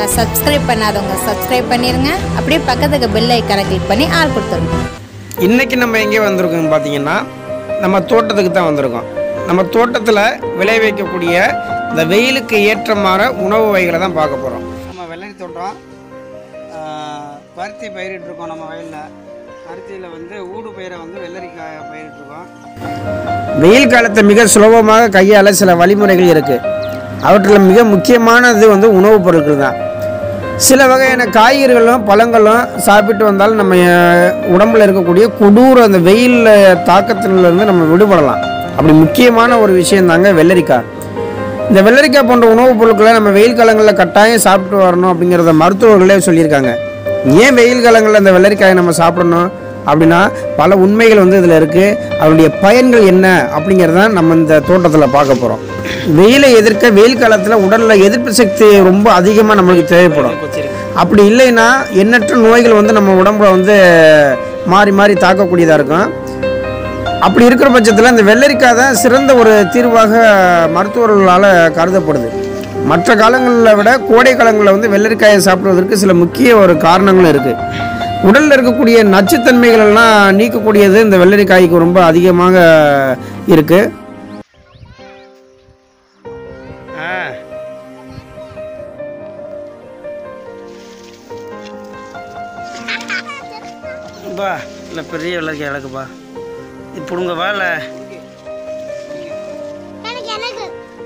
Subscribe பண்ணாதவங்க subscribe பண்ணிடுங்க அப்படியே பக்கத்துக்கு பெல் ஐக்கானை கிளிக் பண்ணி ஆள் கொடுத்துருங்க இன்றைக்கி நம்ம எங்கே வந்திருக்கோம் பார்த்தீங்கன்னா நம்ம தோட்டத்துக்கு தான் வந்திருக்கோம் நம்ம தோட்டத்தில் விளைவிக்கக்கூடிய இந்த வெயிலுக்கு ஏற்றமான உணவு வகைகளை தான் பார்க்க போகிறோம் நம்ம வெள்ளரி தோட்டம் ஆஹ், பருத்தி பயிரிட்டிருக்கோம் நம்ம வயலில் பருத்தியில் வந்து ஊடு பயிரை வந்து வெள்ளரிக்காய் பயிரிட்டிருக்கோம் வெயில் காலத்தை மிக சுலபமாக கையாள சில வழிமுறைகள் இருக்குது அவற்றில் மிக முக்கியமானது வந்து உணவுப் பொருட்கள் தான் சில வகையான காய்கறிகளும் பழங்களும் சாப்பிட்டு வந்தால் நம்ம அஹ், உடம்புல இருக்கக்கூடிய கொடூர அந்த வெயில் தாக்கத்திலிருந்து நம்ம விடுபடலாம் அப்படி முக்கியமான ஒரு விஷயம் தாங்க வெள்ளரிக்காய் இந்த வெள்ளரிக்காய் போன்ற உணவுப் பொருட்களை நம்ம வெயில் காலங்களில் கட்டாயம் சாப்பிட்டு வரணும் அப்படிங்கிறத மருத்துவர்களே சொல்லியிருக்காங்க ஏன் வெயில் காலங்களில் இந்த வெள்ளரிக்காயை நம்ம சாப்பிடணும் அப்படின்னா பல உண்மைகள் வந்து இதில் இருக்குது அதனுடைய பயன்கள் என்ன அப்படிங்கிறத நம்ம இந்த தோட்டத்தில் பார்க்க போகிறோம் வெயிலை எதிர்க்க வெயில் காலத்தில் உடலில் எதிர்ப்பு சக்தி ரொம்ப அதிகமாக நம்மளுக்கு தேவைப்படும் அப்படி இல்லைன்னா எண்ணற்ற நோய்கள் வந்து நம்ம உடம்புல வந்து மாறி மாறி தாக்கக்கூடியதாக இருக்கும் அப்படி இருக்கிற பட்சத்தில் இந்த வெள்ளரிக்காய் தான் சிறந்த ஒரு தீர்வாக மருத்துவர்களால் கருதப்படுது மற்ற காலங்களில் விட கோடை காலங்களில் வந்து வெள்ளரிக்காயை சாப்பிடுவதற்கு சில முக்கிய ஒரு காரணங்களும் இருக்குது உடலில் இருக்கக்கூடிய நச்சுத்தன்மைகள் எல்லாம் நீக்கக்கூடியது இந்த வெள்ளரிக்காய்க்கு ரொம்ப அதிகமாக இருக்குது பா இல்லை பெரிய வெள்ளரிக்காய் இலக்குப்பா இது பிடுங்கவா இல்லை எனக்கு எனக்கு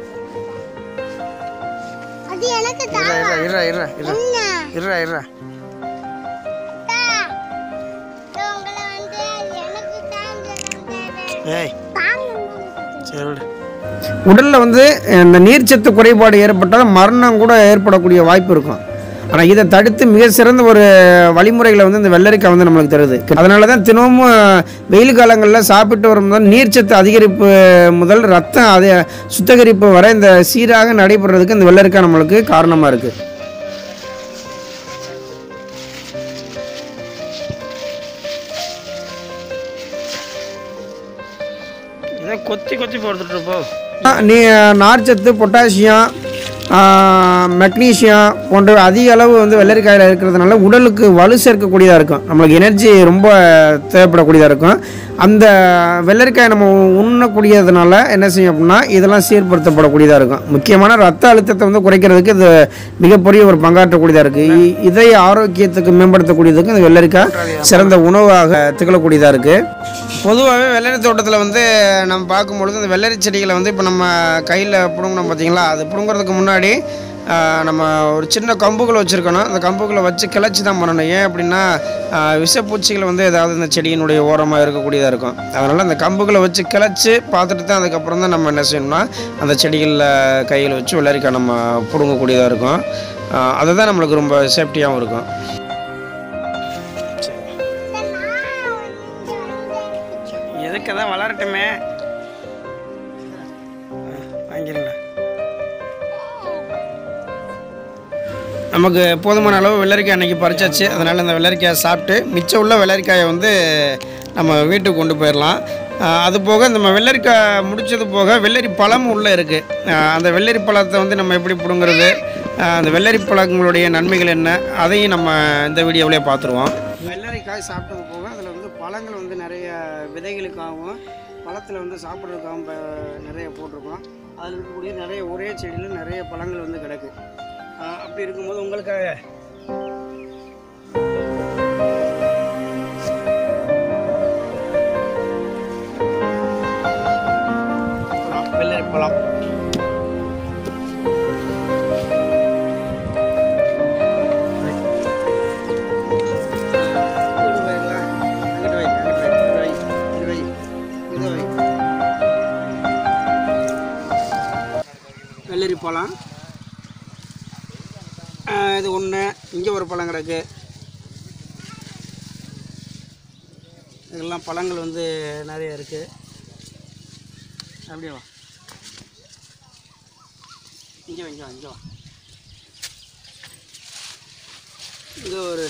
அது எனக்கு இருறா இருறா இருறா இருறா இருறா என்ன இருறா இருறா தா. இதோ உங்களை வந்து அது எனக்கு தாங்க ஏய் தாங்க சரி விடு உடலில் வந்து இந்த நீர்ச்சத்து குறைபாடு ஏற்பட்டால் மரணம் கூட ஏற்படக்கூடிய வாய்ப்பு இருக்கும் ஆனால் இதை தடுத்து மிக சிறந்த ஒரு வழிமுறைகளை வந்து இந்த வெள்ளரிக்காய் வந்து நம்மளுக்கு தருது அதனால தான் தினமும் வெயில் காலங்களில் சாப்பிட்டு வரும்போது நீர்ச்சத்து அதிகரிப்பு முதல் ரத்தம் அது சுத்திகரிப்பு வரை இந்த சீராக நடைபெறதுக்கு இந்த வெள்ளரிக்காய் நம்மளுக்கு காரணமாக இருக்குது இதை கொத்தி கொத்தி போட்டுட்டு போ நீ நார்ச்சத்து பொட்டாசியம் மெக்னீசியம் போன்ற அதிக அளவு வந்து வெள்ளரிக்காயில் இருக்கிறதுனால உடலுக்கு வலு சேர்க்கக்கூடியதாக இருக்கும் நம்மளுக்கு எனர்ஜி ரொம்ப தேவைப்படக்கூடியதாக இருக்கும் அந்த வெள்ளரிக்காயை நம்ம உண்ணக்கூடியதுனால என்ன செய்யும் அப்படின்னா இதெல்லாம் சீர்படுத்தப்படக்கூடியதாக இருக்கும் முக்கியமான ரத்த அழுத்தத்தை வந்து குறைக்கிறதுக்கு இது மிகப்பெரிய ஒரு பங்காற்றக்கூடியதாக இருக்குது இதய ஆரோக்கியத்துக்கு மேம்படுத்தக்கூடியதுக்கு இந்த வெள்ளரிக்காய் சிறந்த உணவாக திகழக்கூடியதாக இருக்குது பொதுவாகவே வெள்ளரி தோட்டத்தில் வந்து நம்ம பார்க்கும்பொழுது இந்த வெள்ளரி செடிகளை வந்து இப்போ நம்ம கையில் பிடுங்கணும் பார்த்தீங்களா அது பிடுங்குறதுக்கு முன்னாடி ஆஹ், நம்ம ஒரு சின்ன கம்புகளை வச்சுருக்கணும் அந்த கம்புகளை வச்சு கிளச்சி தான் பண்ணணும் ஏன் அப்படின்னா ஆஹ், விஷப்பூச்சிகள் வந்து ஏதாவது இந்த செடியினுடைய ஓரமாக இருக்கக்கூடியதாக இருக்கும் அதனால் அந்த கம்புகளை வச்சு கிளச்சி பார்த்துட்டு தான் அதுக்கப்புறம் தான் நம்ம என்ன செய்யணும்னா அந்த செடிகளில் கையில் வச்சு வெள்ளரிக்காய் நம்ம பிடுங்கக்கூடியதாக இருக்கும் ஆஹ், அதுதான் நம்மளுக்கு ரொம்ப சேஃப்டியாகவும் இருக்கும் எதுக்கு தான் வளரட்டுமே வாங்கிருங்க நமக்கு போதுமான அளவு வெள்ளரிக்காய் அன்றைக்கி பறிச்சாச்சு அதனால் இந்த வெள்ளரிக்காயை சாப்பிட்டு மிச்சம் உள்ள வெள்ளரிக்காயை வந்து நம்ம வீட்டுக்கு கொண்டு போயிடலாம் ஆஹ் அது போக நம்ம வெள்ளரிக்காய் முடிச்சது போக வெள்ளரி பழமும் உள்ளே இருக்குது அந்த வெள்ளரி பழத்தை வந்து நம்ம எப்படி பிடுங்குறது ஆஹ் அந்த வெள்ளரி பழங்களுடைய நன்மைகள் என்ன அதையும் நம்ம இந்த வீடியோவிலே பார்த்துருவோம் வெள்ளரிக்காய் சாப்பிட்டது போக அதில் வந்து பழங்கள் வந்து நிறைய விதைகளுக்காகவும் பழத்தில் வந்து சாப்பிட்றதுக்காகவும் ப- நிறைய போட்டிருக்கோம் அதில் இருக்கக்கூடிய நிறைய ஒரே செடியில் நிறைய பழங்கள் வந்து கிடக்கு ஆஹ் அப்படி இருக்கும்போது உங்களுக்காக பழம், வெள்ளரி பழம் இங்கிட்டு போயிடலா? அங்கிட்டு வை, அங்கிட்டு வை, இங்கிட்டு வை, இங்கிட்டு வை, இங்க வை. வெள்ளரி பழம் ஆஹ் இது ஒன்று இங்கே ஒரு பழம் கிடக்கு இதெல்லாம் பழங்கள் வந்து நிறைய இருக்குது அப்படியே வா இங்கே வா இங்கே வா இங்கே வா இங்கே ஒரு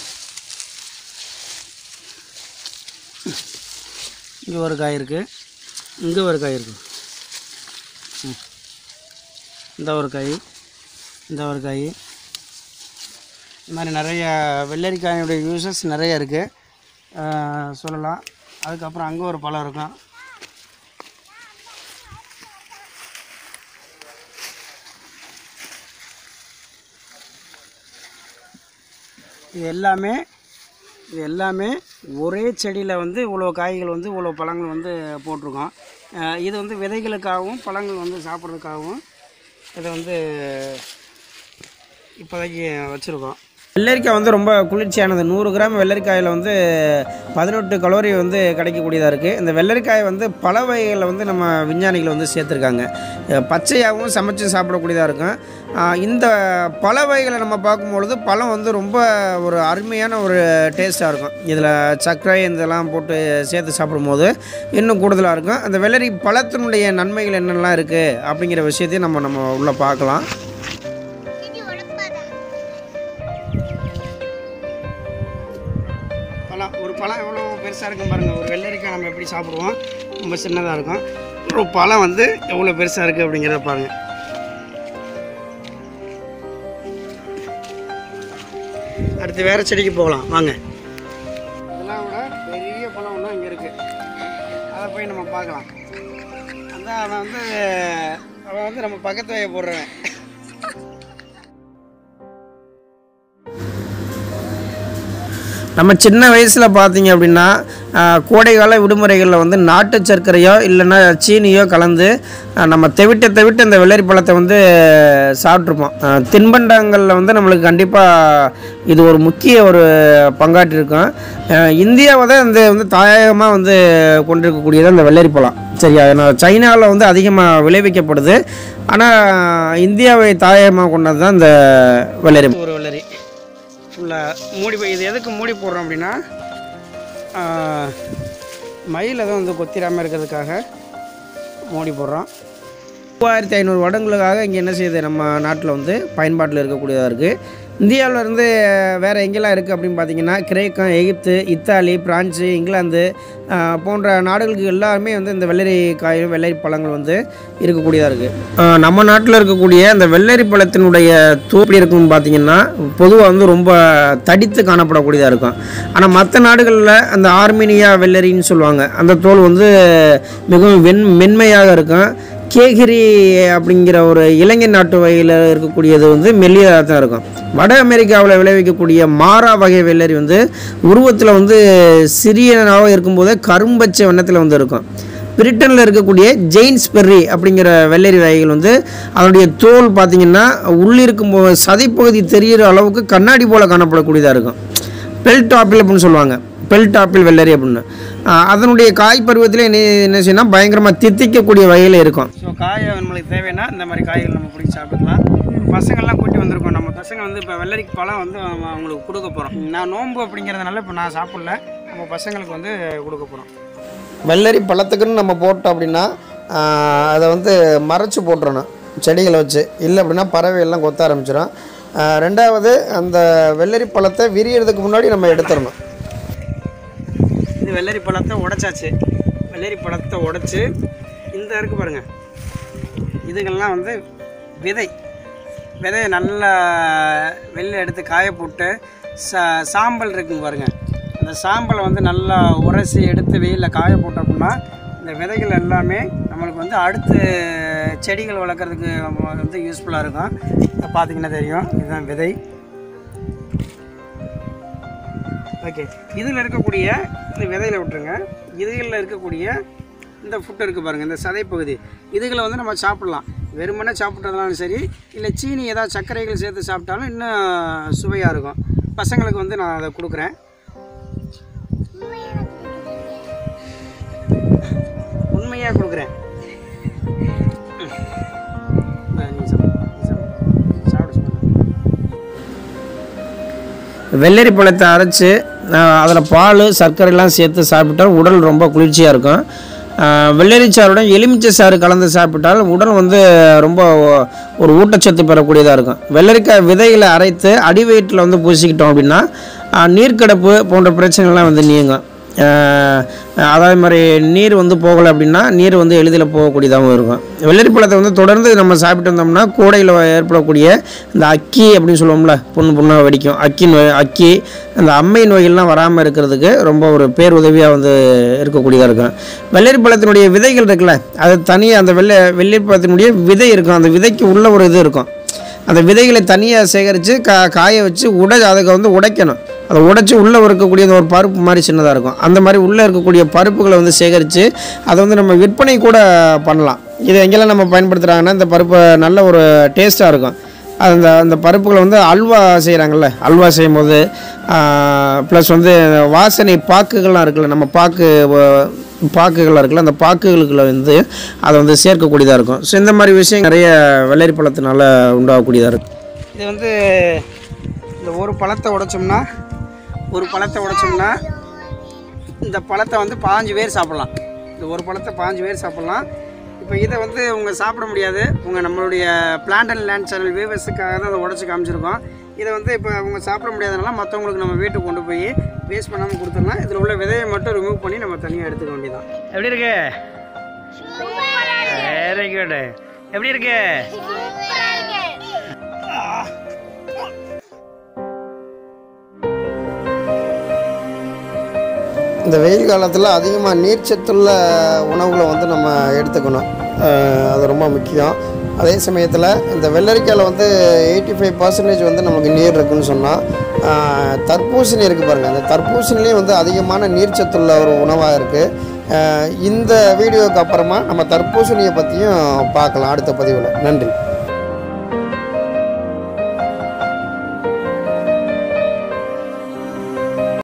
இங்கே ஒரு காய் இருக்குது இங்கே ஒரு காய் இருக்குது ம் இந்த ஒரு காய் இந்த ஒரு காய் இந்த மாதிரி நிறைய வெள்ளரிக்காயோடைய யூசஸ் நிறைய இருக்குது சொல்லலாம் அதுக்கப்புறம் அங்கே ஒரு பழம் இருக்கும் இது எல்லாமே இது எல்லாமே ஒரே செடியில் வந்து இவ்வளோ காய்கள் வந்து இவ்வளோ பழங்கள் வந்து போட்டிருக்கோம் அஹ் இது வந்து விதைகளுக்காகவும் பழங்கள் வந்து சாப்பிட்றதுக்காகவும் இதை வந்து இப்போதைக்கு வச்சுருக்கோம் வெள்ளரிக்காய் வந்து ரொம்ப குளிர்ச்சியானது நூறு கிராம் வெள்ளரிக்காயில் வந்து பதினெட்டு கலோரி வந்து கிடைக்கக்கூடியதாக இருக்குது இந்த வெள்ளரிக்காய் வந்து பல வகைகளில் வந்து நம்ம விஞ்ஞானிகள் வந்து சேர்த்துருக்காங்க அஹ் பச்சையாகவும் சமைச்சு சாப்பிடக்கூடியதாக இருக்கும் ஆஹ் இந்த பல வகைகளை நம்ம பார்க்கும்பொழுது பழம் வந்து ரொம்ப ஒரு அருமையான ஒரு டேஸ்ட்டாக இருக்கும் இதில் சர்க்கரை இதெல்லாம் போட்டு சேர்த்து சாப்பிடும்போது இன்னும் கூடுதலாக இருக்கும் அந்த வெள்ளரி பழத்தினுடைய நன்மைகள் என்னெல்லாம் இருக்குது அப்படிங்கிற விஷயத்தையும் நம்ம நம்ம உள்ளே பார்க்கலாம் இது உடப்பாதா பழம் ஒரு பழம் எவ்வளோ பெருசாக இருக்கும் பாருங்கள் ஒரு வெள்ளரிக்காய் நம்ம எப்படி சாப்பிடுவோம் ரொம்ப சின்னதாக இருக்கும் ஒரு பழம் வந்து எவ்வளோ பெருசாக இருக்குது அப்படிங்கிறத பாருங்கள் அடுத்து வேறு செடிக்கு போகலாம் வாங்க இதெல்லாம் விட பெரிய பழம் ஒன்று இங்கே இருக்குது அதை போய் நம்ம பார்க்கலாம் அதான் அவன் வந்து அவன் வந்து நம்ம பக்கத்து வய போடுறவன் நம்ம சின்ன வயசில் பார்த்தீங்க அப்படின்னா ஆஹ், கோடைக்கால விடுமுறைகளில் வந்து நாட்டு சர்க்கரையோ இல்லைன்னா சீனியோ கலந்து ஆஹ், நம்ம தெவிட்ட தெவிட்ட இந்த வெள்ளரி பழத்தை வந்து சாப்பிட்ருப்போம் ஆஹ், தின்பண்டங்களில் வந்து நம்மளுக்கு கண்டிப்பாக இது ஒரு முக்கிய ஒரு பங்காற்றிருக்கும் ஆஹ், இந்தியாவை தான் இந்த வந்து தாயகமாக வந்து கொண்டிருக்கக்கூடியது அந்த வெள்ளரி பழம் சரியா ஏன்னா சைனாவில் வந்து அதிகமாக விளைவிக்கப்படுது ஆனால் இந்தியாவை தாயகமாக கொண்டது தான் இந்த வெள்ளரி ஒரு வெள்ளரி ஃபுல்லாக மூடி போய் இது எதுக்கு மூடி போடுறோம் அப்படின்னா ஆஹ், மயில் எதுவும் வந்து கொத்திராமல் இருக்கிறதுக்காக மூடி போடுறோம் மூவாயிரத்தி ஐநூறு வருடங்களுக்காக இங்கே என்ன செய்யுது நம்ம நாட்டில் வந்து பயன்பாட்டில் இருக்கக்கூடியதாக இருக்குது இந்தியாவில் இருந்து வேறு எங்கெல்லாம் இருக்குது அப்படின்னு பார்த்தீங்கன்னா கிரேக்கம் எகிப்து இத்தாலி பிரான்ஸு இங்கிலாந்து ஆஹ், போன்ற நாடுகளுக்கு எல்லாருமே வந்து இந்த வெள்ளரி காயும் வெள்ளரி பழங்கள் வந்து இருக்கக்கூடியதாக இருக்குது நம்ம நாட்டில் இருக்கக்கூடிய இந்த வெள்ளரி பழத்தினுடைய தூ எப்படி இருக்குன்னு பார்த்தீங்கன்னா பொதுவாக வந்து ரொம்ப தடித்து காணப்படக்கூடியதாக இருக்கும் ஆனால் மற்ற நாடுகளில் அந்த ஆர்மீனியா வெள்ளரின்னு சொல்லுவாங்க அந்த தோல் வந்து மிகவும் வெண் மென்மையாக இருக்கும் கேகிரி அப்படிங்கிற ஒரு இலங்கை நாட்டு வகையில் இருக்கக்கூடியது வந்து மெல்லியதாக தான் இருக்கும் வட அமெரிக்காவில் விளைவிக்கக்கூடிய மாரா வகை வெள்ளரி வந்து உருவத்தில் வந்து சிறியனாக இருக்கும்போதே கரும்பச்சை வண்ணத்தில் வந்து இருக்கும் பிரிட்டனில் இருக்கக்கூடிய ஜெயின்ஸ் பெர்ரி அப்படிங்கிற வெள்ளரி வகைகள் வந்து அதனுடைய தோல் பார்த்திங்கன்னா உள்ளிருக்கும் போ- சதைப்பகுதி தெரிகிற அளவுக்கு கண்ணாடி போல் காணப்படக்கூடியதாக இருக்கும் பெல்ட் ஆப்பிள் அப்படின்னு சொல்லுவாங்க பெல்ட் ஆப்பிள் வெள்ளரி அப்படின்னு ஆஹ் அதனுடைய காய் பருவத்தில் என்ன என்ன செய்யணும் பயங்கரமாக தித்திக்கக்கூடிய வகையில் இருக்கும் ஸோ காய் நம்மளுக்கு தேவைன்னா இந்த மாதிரி காய்கள் நம்ம பிடிச்சி சாப்பிட்டுக்கலாம் பசங்கள்லாம் கூட்டி வந்திருக்கோம் நம்ம பசங்க வந்து இப்போ வெள்ளரிக்கு பழம் வந்து நம்ம அவங்களுக்கு கொடுக்க போகிறோம் நான் நோன்பு அப்படிங்கிறதுனால இப்போ நான் சாப்பிடல நம்ம பசங்களுக்கு வந்து கொடுக்க போகிறோம் வெள்ளரி பழத்துக்குன்னு நம்ம போட்டோம் அப்படின்னா ஆஹ் அதை வந்து மறைச்சு போட்டுறணும் செடிகளை வச்சு இல்லை அப்படின்னா பறவை எல்லாம் கொத்த ஆரம்பிச்சிடும் ஆஹ் ரெண்டாவது அந்த வெள்ளரி பழத்தை விரியறதுக்கு முன்னாடி நம்ம எடுத்துடணும் இது வெள்ளரி பழத்தை உடைச்சாச்சு வெள்ளரி பழத்தை உடைச்சு இந்த இருக்கு பாருங்க இதுங்கெல்லாம் வந்து விதை விதையை நல்லா வெளில எடுத்து காய போட்டு சா சாம்பல் இருக்குங்க பாருங்க அந்த சாம்பலை வந்து நல்லா உரசி எடுத்து வெயிலில் காய போட்டோம் அப்படின்னா இந்த விதைகள் எல்லாமே நம்மளுக்கு வந்து அடுத்து செடிகள் வளர்க்குறதுக்கு வந்து யூஸ்ஃபுல்லாக இருக்கும் இதை பார்த்தீங்கன்னா தெரியும் இதுதான் விதை ஓகே இதில் இருக்கக்கூடிய இந்த விதையில விட்டுருங்க இதுகளில் இருக்கக்கூடிய இந்த ஃபுட் இருக்குது பாருங்கள் இந்த சதைப்பகுதி இதுகளை வந்து நம்ம சாப்பிட்லாம் வெறுமனே சாப்பிட்றதுனாலும் சரி இல்லை சீனி ஏதாவது சர்க்கரைகள் சேர்த்து சாப்பிட்டாலும் இன்னும் சுவையாக இருக்கும் பசங்களுக்கு வந்து நான் அதை கொடுக்குறேன் உண்மையாக கொடுக்குறேன் ம். ஆ, நீ சாப்பிடு, நீ சாப்பிடு. சாப்பிட சொல்லுங்க. வெள்ளரி பழத்தை அரைச்சி அதில் பால் சர்க்கரைலாம் சேர்த்து சாப்பிட்டால் உடல் ரொம்ப குளிர்ச்சியாக இருக்கும் ஆஹ் வெள்ளரி சாறுடன் எலுமிச்சை சாறு கலந்து சாப்பிட்டால் உடல் வந்து ரொம்ப ஒ- ஒரு ஊட்டச்சத்து பெறக்கூடியதாக இருக்கும் வெள்ளரிக்காய் விதைகளை அரைத்து அடி வயிற்றில் வந்து பூசிக்கிட்டோம் அப்படின்னா ஆஹ் நீர்க்கடப்பு போன்ற பிரச்சனைகள்லாம் வந்து நீங்கும் ஆஹ் அதே மாதிரி நீர் வந்து போகலை அப்படின்னா நீர் வந்து எளிதில் போகக்கூடியதாகவும் இருக்கும் வெள்ளரி பழத்தை வந்து தொடர்ந்து நம்ம சாப்பிட்டு வந்தோம்னா கோடையில் ஏற்படக்கூடிய இந்த அக்கி அப்படின்னு சொல்லுவோம்ல புண்ணு புண்ணாக வெடிக்கும் அக்கி நோய் அக்கி அந்த அம்மை நோய்கள்லாம் வராமல் இருக்கிறதுக்கு ரொம்ப ஒரு பேருதவியாக வந்து இருக்கக்கூடியதாக இருக்கும் வெள்ளரி பழத்தினுடைய விதைகள் இருக்குல்ல அது தனியாக அந்த வெள்ளை வெள்ளரி பழத்தினுடைய விதை இருக்கும் அந்த விதைக்கு உள்ள ஒரு இது இருக்கும் அந்த விதைகளை தனியாக சேகரித்து கா காய வச்சு உடை அதுக்கு வந்து உடைக்கணும் அதை உடைச்சி உள்ளே இருக்கக்கூடிய அந்த ஒரு பருப்பு மாதிரி சின்னதாக இருக்கும் அந்த மாதிரி உள்ளே இருக்கக்கூடிய பருப்புகளை வந்து சேகரித்து அதை வந்து நம்ம விற்பனை கூட பண்ணலாம் இது எங்கெல்லாம் நம்ம பயன்படுத்துகிறாங்கன்னா இந்த பருப்பு நல்ல ஒரு டேஸ்ட்டாக இருக்கும் அந்த அந்த பருப்புகளை வந்து அல்வா செய்கிறாங்கல்ல அல்வா செய்யும்போது ப்ளஸ் வந்து வாசனை பாக்குகள்லாம் இருக்குல்ல நம்ம பாக்கு வ- பாக்குகள்லாம் இருக்குல்ல அந்த பாக்குகளுக்குள்ள வந்து அதை வந்து சேர்க்கக்கூடியதாக இருக்கும் ஸோ இந்த மாதிரி விஷயம் நிறைய வெள்ளரி பழத்தினால உண்டாகக்கூடியதாக இருக்கும் இது வந்து இந்த ஒரு பழத்தை உடைச்சோம்னா ஒரு பழத்தை உடைச்சோம்னா இந்த பழத்தை வந்து பாஞ்சு பேர் சாப்பிட்லாம் இந்த ஒரு பழத்தை பாஞ்சு பேர் சாப்பிட்லாம் இப்போ இதை வந்து உங்க சாப்பிட முடியாது உங்கள் நம்மளுடைய பிளான்ட் அண்ட் லேண்ட் சேனல் வியூவர்ஸுக்காக தான் அதை உடச்சி காமிச்சிருக்கோம் இதை வந்து இப்போ அவங்க சாப்பிட முடியாதனால மற்றவங்களுக்கு நம்ம வீட்டுக்கு கொண்டு போய் வேஸ்ட் பண்ணாமல் கொடுத்துடலாம் இதில் உள்ள விதையை மட்டும் ரிமூவ் பண்ணி நம்ம தனியாக எடுத்துக்க வேண்டியதான் எப்படி இருக்கு வெரி குட் எப்படி இருக்கு இந்த வெயில் காலத்தில் அதிகமாக நீர்ச்சத்துள்ள உணவுகளை வந்து நம்ம எடுத்துக்கணும் அஹ் அது ரொம்ப முக்கியம் அதே சமயத்தில் இந்த வெள்ளரிக்காயில் வந்து எயிட்டி ஃபைவ் பர்சன்டேஜ் வந்து நமக்கு நீர் இருக்குன்னு சொன்னால் தர்பூசணி இருக்குது பாருங்கள் அந்த தர்பூசணிலையும் வந்து அதிகமான நீர்ச்சத்துள்ள ஒரு உணவாக இருக்குது இந்த வீடியோவுக்கு அப்புறமா நம்ம தர்பூசணியை பற்றியும் பார்க்கலாம் அடுத்த பதிவில் நன்றி